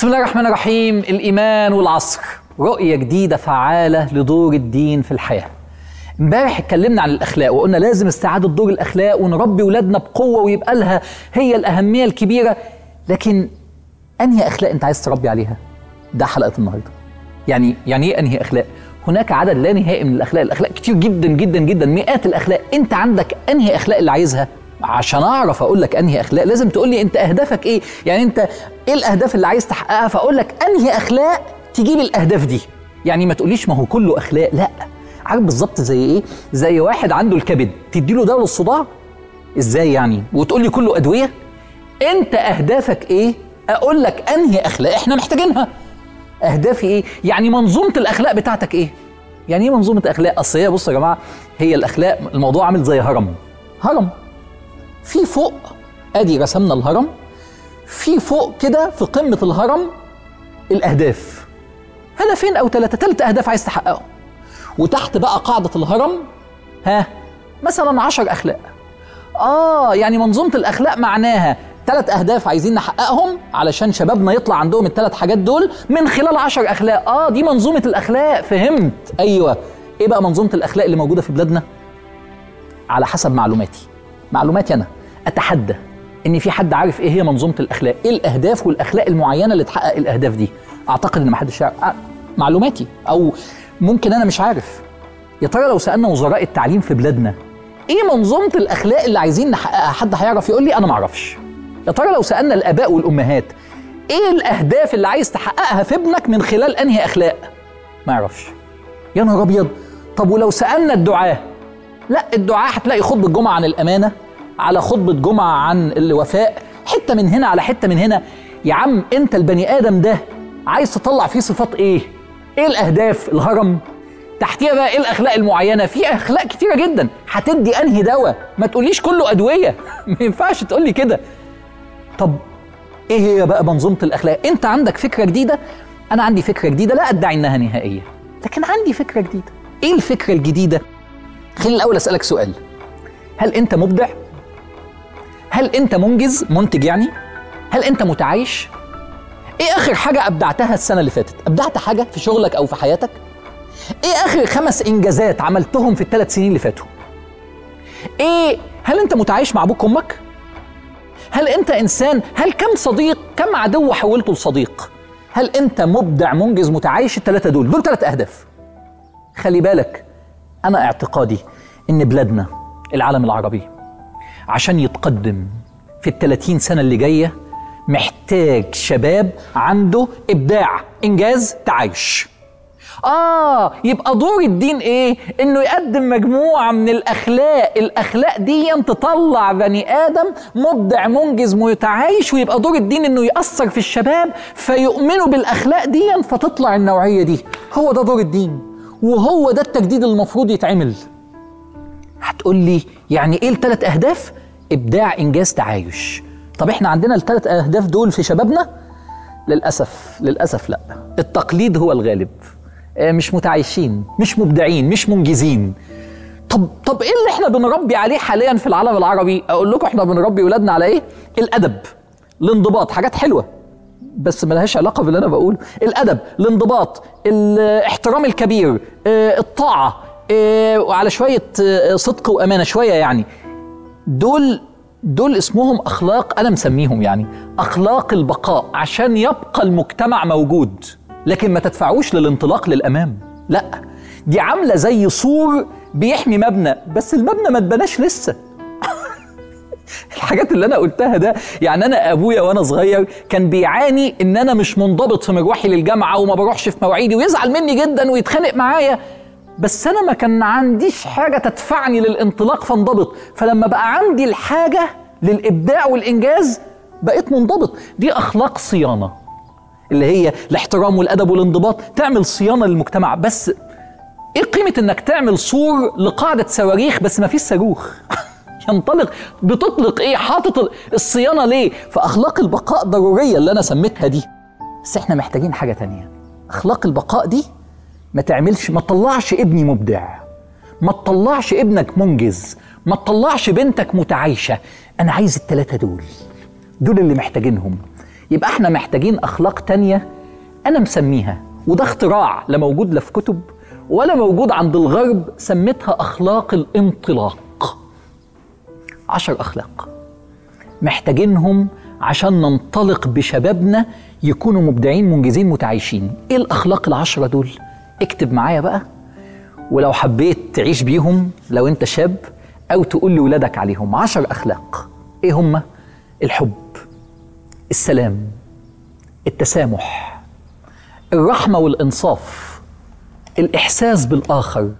بسم الله الرحمن الرحيم الإيمان والعصر رؤية جديدة فعالة لدور الدين في الحياة امبارح اتكلمنا عن الأخلاق وقلنا لازم استعادة دور الأخلاق ونربي ولادنا بقوة ويبقى لها هي الأهمية الكبيرة لكن أنهي أخلاق أنت عايز تربي عليها؟ ده حلقة النهاردة يعني يعني إيه أنهي أخلاق؟ هناك عدد لا نهائي من الأخلاق الأخلاق كتير جدا جدا جدا مئات الأخلاق أنت عندك أنهي أخلاق اللي عايزها؟ عشان اعرف اقول لك انهي اخلاق لازم تقول لي انت اهدافك ايه يعني انت ايه الاهداف اللي عايز تحققها فاقول لك انهي اخلاق تجيب الاهداف دي يعني ما تقوليش ما هو كله اخلاق لا عارف بالظبط زي ايه زي واحد عنده الكبد تدي له دواء للصداع ازاي يعني وتقول لي كله ادويه انت اهدافك ايه اقول لك انهي اخلاق احنا محتاجينها اهدافي ايه يعني منظومه الاخلاق بتاعتك ايه يعني ايه منظومه اخلاق اصل هي بصوا يا جماعه هي الاخلاق الموضوع عامل زي هرم هرم في فوق ادي رسمنا الهرم في فوق كده في قمه الهرم الاهداف هدفين او ثلاثه ثلاث اهداف عايز تحققهم وتحت بقى قاعده الهرم ها مثلا عشر اخلاق اه يعني منظومه الاخلاق معناها ثلاث اهداف عايزين نحققهم علشان شبابنا يطلع عندهم الثلاث حاجات دول من خلال عشر اخلاق اه دي منظومه الاخلاق فهمت ايوه ايه بقى منظومه الاخلاق اللي موجوده في بلادنا على حسب معلوماتي معلوماتي انا اتحدى ان في حد عارف ايه هي منظومه الاخلاق ايه الاهداف والاخلاق المعينه اللي تحقق الاهداف دي اعتقد ان محدش يعرف آه، معلوماتي او ممكن انا مش عارف يا ترى لو سالنا وزراء التعليم في بلادنا ايه منظومه الاخلاق اللي عايزين نحققها حد هيعرف يقول لي انا ما اعرفش يا ترى لو سالنا الاباء والامهات ايه الاهداف اللي عايز تحققها في ابنك من خلال انهي اخلاق ما يعرفش يا نهار ابيض طب ولو سالنا الدعاه لا الدعاء هتلاقي خطبة جمعة عن الأمانة على خطبة جمعة عن الوفاء حتة من هنا على حتة من هنا يا عم أنت البني آدم ده عايز تطلع فيه صفات إيه؟ إيه الأهداف؟ الهرم تحتيها بقى إيه الأخلاق المعينة؟ في أخلاق كتيرة جدا هتدي أنهي دواء؟ ما تقوليش كله أدوية ما ينفعش تقولي كده طب إيه هي بقى منظومة الأخلاق؟ أنت عندك فكرة جديدة أنا عندي فكرة جديدة لا أدعي إنها نهائية لكن عندي فكرة جديدة إيه الفكرة الجديدة؟ خليني الاول اسالك سؤال هل انت مبدع هل انت منجز منتج يعني هل انت متعايش ايه اخر حاجه ابدعتها السنه اللي فاتت ابدعت حاجه في شغلك او في حياتك ايه اخر خمس انجازات عملتهم في الثلاث سنين اللي فاتوا ايه هل انت متعايش مع ابوك وامك هل انت انسان هل كم صديق كم عدو حولته لصديق هل انت مبدع منجز متعايش الثلاثه دول دول ثلاث اهداف خلي بالك أنا اعتقادي إن بلادنا العالم العربي عشان يتقدم في الثلاثين سنة اللي جاية محتاج شباب عنده إبداع إنجاز تعايش آه يبقى دور الدين إيه؟ إنه يقدم مجموعة من الأخلاق، الأخلاق دي تطلع بني آدم مبدع منجز متعايش ويبقى دور الدين إنه يأثر في الشباب فيؤمنوا بالأخلاق دي فتطلع النوعية دي، هو ده دور الدين. وهو ده التجديد اللي المفروض يتعمل هتقول لي يعني ايه الثلاث اهداف ابداع انجاز تعايش طب احنا عندنا الثلاث اهداف دول في شبابنا للاسف للاسف لا التقليد هو الغالب آه، مش متعايشين مش مبدعين مش منجزين طب طب ايه اللي احنا بنربي عليه حاليا في العالم العربي اقول لكم احنا بنربي ولادنا على ايه الادب الانضباط حاجات حلوه بس ملهاش علاقه باللي انا بقوله الادب الانضباط ال- احترام الكبير آه، الطاعه آه، وعلى شويه آه، صدق وامانه شويه يعني دول دول اسمهم اخلاق انا مسميهم يعني اخلاق البقاء عشان يبقى المجتمع موجود لكن ما تدفعوش للانطلاق للامام لا دي عامله زي سور بيحمي مبنى بس المبنى ما اتبناش لسه الحاجات اللي انا قلتها ده يعني انا ابويا وانا صغير كان بيعاني ان انا مش منضبط في مروحي للجامعه وما بروحش في مواعيدي ويزعل مني جدا ويتخانق معايا بس انا ما كان عنديش حاجه تدفعني للانطلاق فانضبط فلما بقى عندي الحاجه للابداع والانجاز بقيت منضبط دي اخلاق صيانه اللي هي الاحترام والادب والانضباط تعمل صيانه للمجتمع بس ايه قيمه انك تعمل سور لقاعده صواريخ بس ما فيش صاروخ ينطلق بتطلق ايه حاطط الصيانه ليه فاخلاق البقاء ضروريه اللي انا سميتها دي بس احنا محتاجين حاجه تانية اخلاق البقاء دي ما تعملش ما تطلعش ابني مبدع ما تطلعش ابنك منجز ما تطلعش بنتك متعايشه انا عايز التلاته دول دول اللي محتاجينهم يبقى احنا محتاجين اخلاق تانية انا مسميها وده اختراع لا موجود لا في كتب ولا موجود عند الغرب سميتها اخلاق الانطلاق عشر اخلاق محتاجينهم عشان ننطلق بشبابنا يكونوا مبدعين منجزين متعايشين ايه الاخلاق العشره دول اكتب معايا بقى ولو حبيت تعيش بيهم لو انت شاب او تقول لولادك عليهم عشر اخلاق ايه هما الحب السلام التسامح الرحمه والانصاف الاحساس بالاخر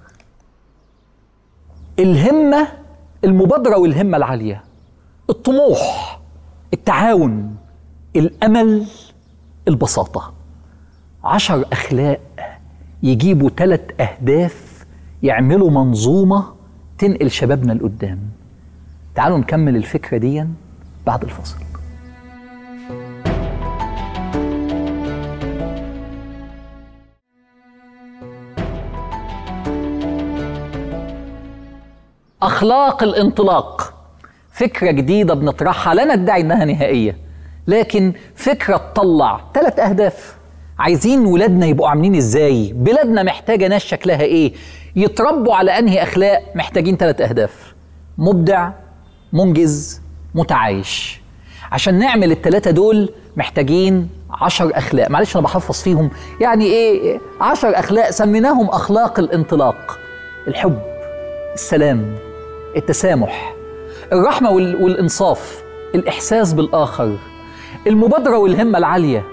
الهمه المبادره والهمه العاليه الطموح التعاون الامل البساطه عشر اخلاق يجيبوا ثلاث اهداف يعملوا منظومه تنقل شبابنا لقدام تعالوا نكمل الفكره دي بعد الفصل اخلاق الانطلاق فكره جديده بنطرحها لا ندعي انها نهائيه لكن فكره تطلع ثلاث اهداف عايزين ولادنا يبقوا عاملين ازاي بلادنا محتاجه ناس شكلها ايه يتربوا على انهي اخلاق محتاجين ثلاث اهداف مبدع منجز متعايش عشان نعمل الثلاثه دول محتاجين عشر أخلاق معلش أنا بحفظ فيهم يعني إيه عشر أخلاق سميناهم أخلاق الانطلاق الحب السلام التسامح الرحمة وال- والإنصاف الإحساس بالآخر المبادرة والهمة العالية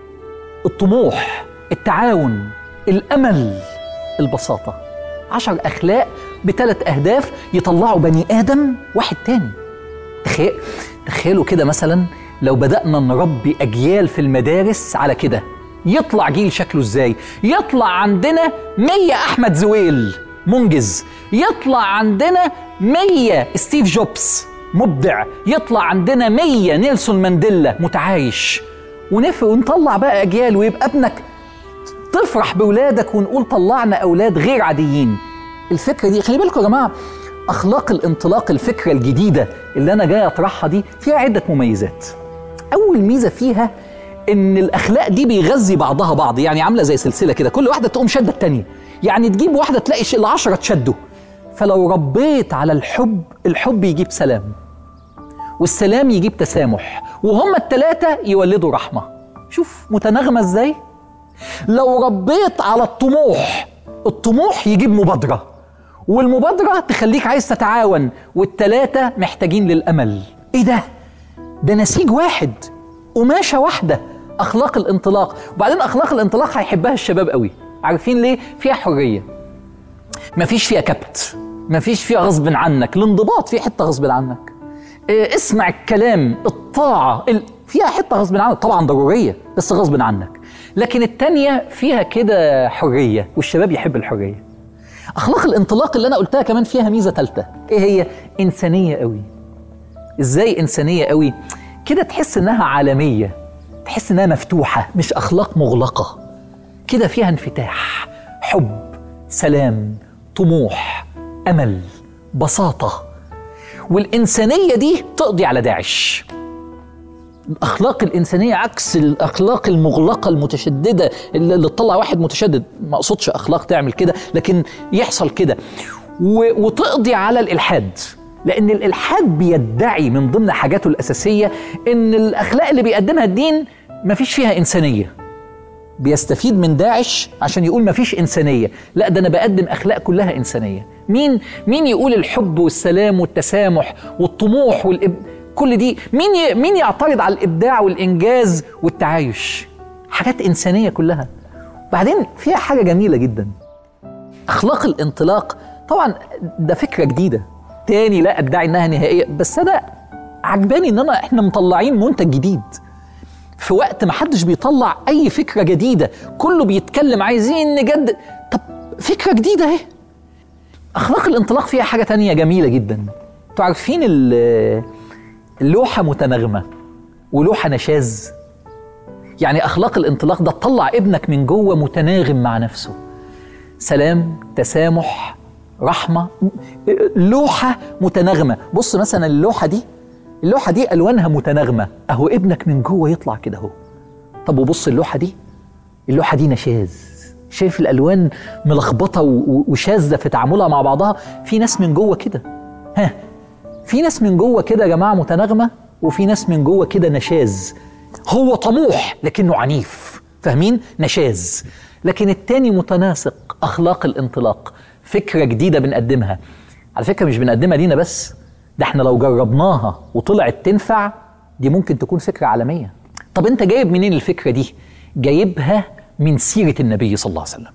الطموح التعاون الأمل البساطة عشر أخلاق بثلاث أهداف يطلعوا بني آدم واحد تاني تخيل تخيلوا كده مثلا لو بدأنا نربي أجيال في المدارس على كده يطلع جيل شكله ازاي يطلع عندنا مية أحمد زويل منجز يطلع عندنا مية ستيف جوبز مبدع يطلع عندنا مية نيلسون مانديلا متعايش ونف ونطلع بقى أجيال ويبقى ابنك تفرح بولادك ونقول طلعنا أولاد غير عاديين الفكرة دي خلي بالكم يا جماعة أخلاق الانطلاق الفكرة الجديدة اللي أنا جاي أطرحها دي فيها عدة مميزات أول ميزة فيها إن الأخلاق دي بيغذي بعضها بعض يعني عاملة زي سلسلة كده كل واحدة تقوم شادة التانية يعني تجيب واحدة تلاقي ش- العشرة تشدوا فلو ربيت على الحب الحب يجيب سلام والسلام يجيب تسامح وهما التلاتة يولدوا رحمة شوف متناغمة ازاي لو ربيت على الطموح الطموح يجيب مبادرة والمبادرة تخليك عايز تتعاون والتلاتة محتاجين للأمل ايه ده ده نسيج واحد قماشة واحدة أخلاق الانطلاق وبعدين أخلاق الانطلاق هيحبها الشباب قوي عارفين ليه فيها حرية مفيش فيها كبت مفيش فيها غصب عنك الانضباط في حتة غصب عنك إيه، اسمع الكلام الطاعة ال... فيها حتة غصب عنك طبعا ضرورية بس غصب عنك لكن التانية فيها كده حرية والشباب يحب الحرية أخلاق الانطلاق اللي أنا قلتها كمان فيها ميزة تالتة إيه هي إنسانية قوي إزاي إنسانية قوي كده تحس إنها عالمية تحس إنها مفتوحة مش أخلاق مغلقة كده فيها انفتاح حب سلام طموح أمل بساطة والإنسانية دي تقضي على داعش الأخلاق الإنسانية عكس الأخلاق المغلقة المتشددة اللي اللي تطلع واحد متشدد ما أقصدش أخلاق تعمل كده لكن يحصل كده و- وتقضي على الإلحاد لأن الإلحاد بيدعي من ضمن حاجاته الأساسية إن الأخلاق اللي بيقدمها الدين مفيش فيها إنسانية بيستفيد من داعش عشان يقول مفيش إنسانية لا ده أنا بقدم أخلاق كلها إنسانية مين مين يقول الحب والسلام والتسامح والطموح والإب... كل دي مين ي... مين يعترض على الإبداع والإنجاز والتعايش حاجات إنسانية كلها بعدين فيها حاجة جميلة جدا أخلاق الانطلاق طبعا ده فكرة جديدة تاني لا أدعي إنها نهائية بس أنا عجباني إن أنا إحنا مطلعين منتج جديد في وقت ما حدش بيطلع اي فكره جديده كله بيتكلم عايزين نجد طب فكره جديده اهي اخلاق الانطلاق فيها حاجه تانية جميله جدا انتوا عارفين ال- اللوحه متناغمه ولوحه نشاز يعني اخلاق الانطلاق ده تطلع ابنك من جوه متناغم مع نفسه سلام تسامح رحمه لوحه متناغمه بص مثلا اللوحه دي اللوحه دي الوانها متناغمه اهو ابنك من جوه يطلع كده اهو طب وبص اللوحه دي اللوحه دي نشاز شايف الالوان ملخبطه و- وشاذه في تعاملها مع بعضها في ناس من جوه كده ها في ناس من جوه كده يا جماعه متناغمه وفي ناس من جوه كده نشاز هو طموح لكنه عنيف فاهمين نشاز لكن التاني متناسق اخلاق الانطلاق فكره جديده بنقدمها على فكره مش بنقدمها لينا بس ده احنا لو جربناها وطلعت تنفع دي ممكن تكون فكره عالميه طب انت جايب منين الفكره دي جايبها من سيره النبي صلى الله عليه وسلم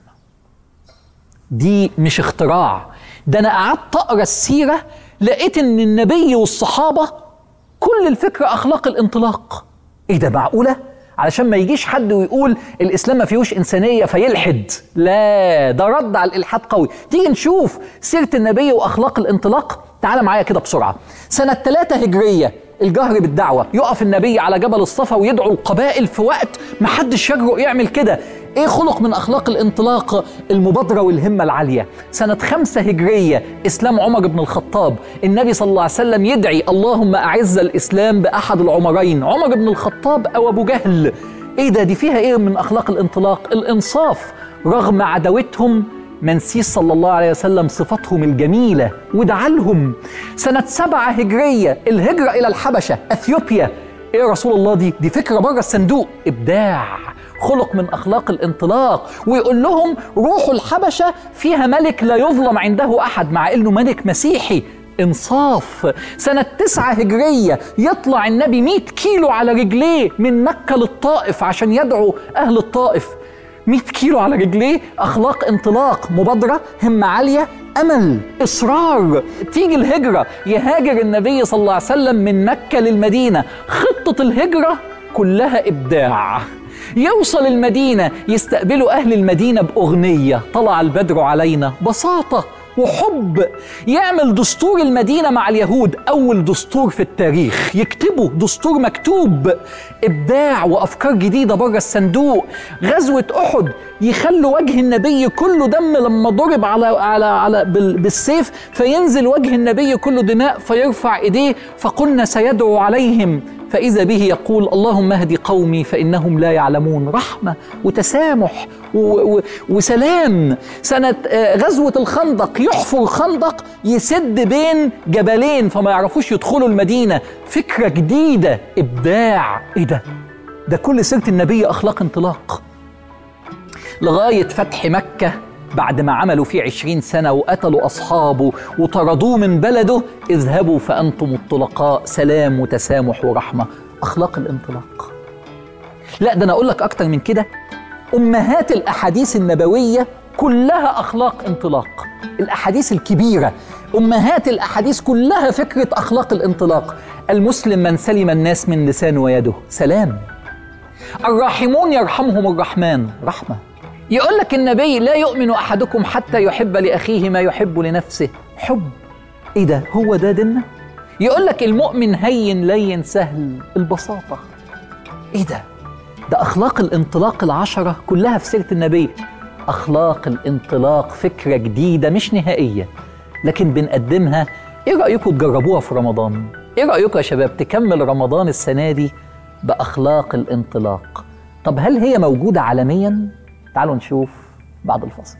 دي مش اختراع ده انا قعدت اقرا السيره لقيت ان النبي والصحابه كل الفكره اخلاق الانطلاق ايه ده معقوله علشان ما يجيش حد ويقول الاسلام ما فيهوش انسانيه فيلحد لا ده رد على الالحاد قوي تيجي نشوف سيره النبي واخلاق الانطلاق تعال معايا كده بسرعه سنه 3 هجريه الجهر بالدعوه يقف النبي على جبل الصفا ويدعو القبائل في وقت ما حدش يجرؤ يعمل كده ايه خلق من اخلاق الانطلاق المبادره والهمه العاليه سنه خمسة هجريه اسلام عمر بن الخطاب النبي صلى الله عليه وسلم يدعي اللهم اعز الاسلام باحد العمرين عمر بن الخطاب او ابو جهل ايه ده دي فيها ايه من اخلاق الانطلاق الانصاف رغم عداوتهم منسيس صلى الله عليه وسلم صفاتهم الجميلة ودعا لهم سنة سبعة هجرية الهجرة إلى الحبشة أثيوبيا إيه يا رسول الله دي دي فكرة بره الصندوق إبداع خلق من أخلاق الانطلاق ويقول لهم روحوا الحبشة فيها ملك لا يظلم عنده أحد مع إنه ملك مسيحي انصاف سنة تسعة هجرية يطلع النبي 100 كيلو على رجليه من مكة للطائف عشان يدعو أهل الطائف 100 كيلو على رجليه اخلاق انطلاق مبادره همه عاليه امل اصرار تيجي الهجره يهاجر النبي صلى الله عليه وسلم من مكه للمدينه خطه الهجره كلها ابداع يوصل المدينه يستقبلوا اهل المدينه باغنيه طلع البدر علينا بساطه وحب يعمل دستور المدينة مع اليهود أول دستور في التاريخ يكتبوا دستور مكتوب إبداع وأفكار جديدة بره الصندوق غزوة أحد يخلوا وجه النبي كله دم لما ضرب على على على بال- بالسيف فينزل وجه النبي كله دماء فيرفع إيديه فقلنا سيدعو عليهم فإذا به يقول اللهم اهد قومي فإنهم لا يعلمون رحمة وتسامح و و وسلام سنة آه، غزوة الخندق يحفر خندق يسد بين جبلين فما يعرفوش يدخلوا المدينة فكرة جديدة إبداع إيه ده؟ ده كل سيرة النبي أخلاق انطلاق لغاية فتح مكة بعد ما عملوا فيه عشرين سنة وقتلوا أصحابه وطردوه من بلده اذهبوا فأنتم الطلقاء سلام وتسامح ورحمة أخلاق الانطلاق لا ده أنا أقول لك أكتر من كده أمهات الأحاديث النبوية كلها أخلاق انطلاق الأحاديث الكبيرة أمهات الأحاديث كلها فكرة أخلاق الانطلاق المسلم من سلم الناس من لسانه ويده سلام الراحمون يرحمهم الرحمن رحمة يقول لك النبي لا يؤمن أحدكم حتى يحب لأخيه ما يحب لنفسه حب إيه ده هو ده ديننا يقول لك المؤمن هين لين سهل البساطة إيه ده ده أخلاق الانطلاق العشرة كلها في سيرة النبي أخلاق الانطلاق فكرة جديدة مش نهائية لكن بنقدمها إيه رأيكم تجربوها في رمضان إيه رأيكم يا شباب تكمل رمضان السنة دي بأخلاق الانطلاق طب هل هي موجودة عالميا؟ تعالوا نشوف بعد الفصل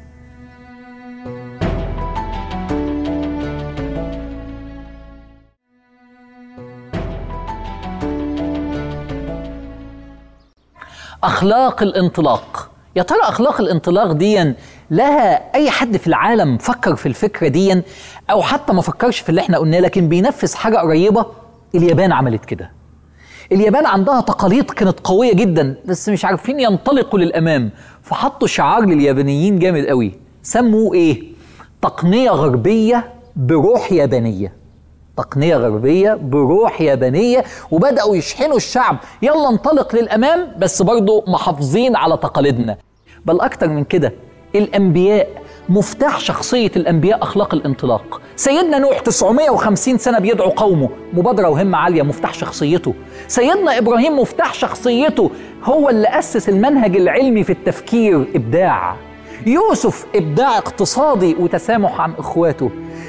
اخلاق الانطلاق يا ترى اخلاق الانطلاق دي لها اي حد في العالم فكر في الفكره دي او حتى ما فكرش في اللي احنا قلناه لكن بينفذ حاجه قريبه اليابان عملت كده اليابان عندها تقاليد كانت قويه جدا بس مش عارفين ينطلقوا للامام فحطوا شعار لليابانيين جامد قوي سموه ايه تقنيه غربيه بروح يابانيه تقنية غربية بروح يابانية وبدأوا يشحنوا الشعب يلا انطلق للأمام بس برضو محافظين على تقاليدنا بل أكتر من كده الأنبياء مفتاح شخصية الأنبياء أخلاق الانطلاق سيدنا نوح 950 سنة بيدعو قومه مبادرة وهمة عالية مفتاح شخصيته سيدنا إبراهيم مفتاح شخصيته هو اللي أسس المنهج العلمي في التفكير إبداع يوسف إبداع اقتصادي وتسامح عن إخواته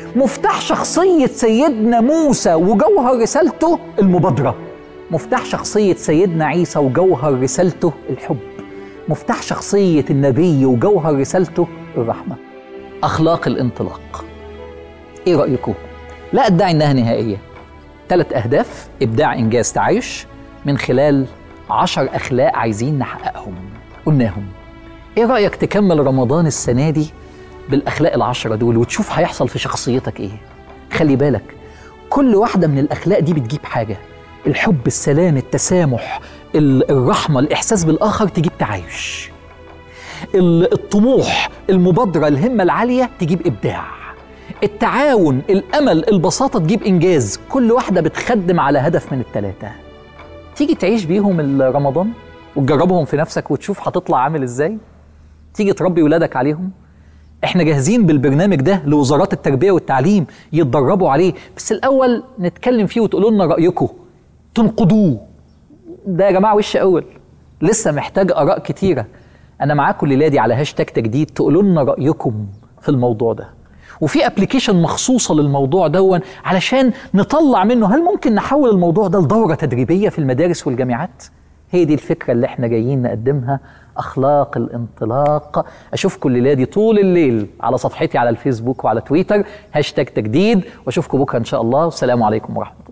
مفتاح شخصية سيدنا موسى وجوهر رسالته المبادرة مفتاح شخصية سيدنا عيسى وجوهر رسالته الحب مفتاح شخصية النبي وجوهر رسالته الرحمة أخلاق الانطلاق إيه رأيكم؟ لا أدعي إنها نهائية ثلاث أهداف إبداع إنجاز تعايش من خلال عشر أخلاق عايزين نحققهم قلناهم إيه رأيك تكمل رمضان السنة دي بالأخلاق العشرة دول وتشوف هيحصل في شخصيتك إيه خلي بالك كل واحدة من الأخلاق دي بتجيب حاجة الحب السلام التسامح ال- الرحمة الإحساس بالآخر تجيب تعايش ال- الطموح المبادرة الهمة العالية تجيب إبداع التعاون الأمل البساطة تجيب إنجاز كل واحدة بتخدم على هدف من التلاتة تيجي تعيش بيهم رمضان وتجربهم في نفسك وتشوف هتطلع عامل ازاي تيجي تربي ولادك عليهم احنا جاهزين بالبرنامج ده لوزارات التربيه والتعليم يتدربوا عليه بس الاول نتكلم فيه وتقولوا لنا رايكم تنقضوه ده يا جماعه وش اول لسه محتاج اراء كتيره انا معاكم الليله دي على هاشتاج تجديد تقولوا لنا رايكم في الموضوع ده وفي ابلكيشن مخصوصه للموضوع دون علشان نطلع منه هل ممكن نحول الموضوع ده لدوره تدريبيه في المدارس والجامعات هي دي الفكره اللي احنا جايين نقدمها اخلاق الانطلاق اشوفكم الليله دي طول الليل على صفحتي على الفيسبوك وعلى تويتر هاشتاج تجديد واشوفكم بكره ان شاء الله والسلام عليكم ورحمه الله